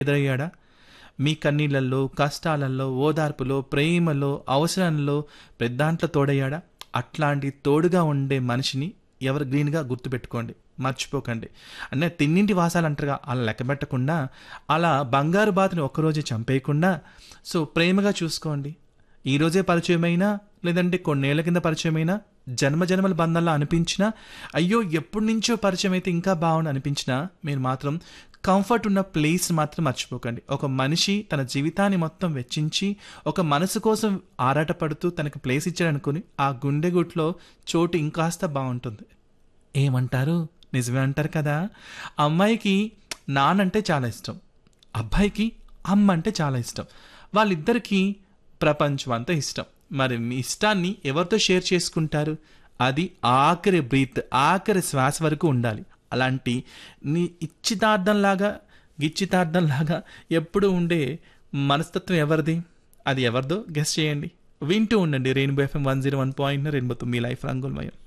ఎదురయ్యాడా మీ కన్నీళ్ళల్లో కష్టాలలో ఓదార్పులో ప్రేమలో అవసరంలో పెద్దాంట్లో తోడయ్యాడా అట్లాంటి తోడుగా ఉండే మనిషిని ఎవరు గ్రీన్గా గుర్తుపెట్టుకోండి మర్చిపోకండి అంటే తిన్నింటి వాసాలు అంటారుగా అలా లెక్క పెట్టకుండా అలా బంగారు బాతుని ఒక్కరోజే చంపేయకుండా సో ప్రేమగా చూసుకోండి ఈ రోజే పరిచయమైనా లేదంటే కొన్నేళ్ల కింద పరిచయమైనా జన్మ జన్మల బంధాల్లో అనిపించినా అయ్యో ఎప్పటి నుంచో పరిచయం అయితే ఇంకా బాగుండు అనిపించినా మీరు మాత్రం కంఫర్ట్ ఉన్న ప్లేస్ మాత్రం మర్చిపోకండి ఒక మనిషి తన జీవితాన్ని మొత్తం వెచ్చించి ఒక మనసు కోసం ఆరాటపడుతూ తనకు ప్లేస్ ఇచ్చాడనుకుని ఆ గుండెగుట్లో చోటు ఇంకాస్త బాగుంటుంది ఏమంటారు నిజమే అంటారు కదా అమ్మాయికి నానంటే చాలా ఇష్టం అబ్బాయికి అమ్మ అంటే చాలా ఇష్టం వాళ్ళిద్దరికీ ప్రపంచం అంతా ఇష్టం మరి మీ ఇష్టాన్ని ఎవరితో షేర్ చేసుకుంటారు అది ఆఖరి బ్రీత్ ఆఖరి శ్వాస వరకు ఉండాలి అలాంటి నీ ఇచ్చితార్థంలాగా గిచ్చితార్థంలాగా ఎప్పుడు ఉండే మనస్తత్వం ఎవరిది అది ఎవరిదో గెస్ట్ చేయండి వింటూ ఉండండి rainbow FM one zero one point రెయిన్బోతో మీ లైఫ్ రంగులమయం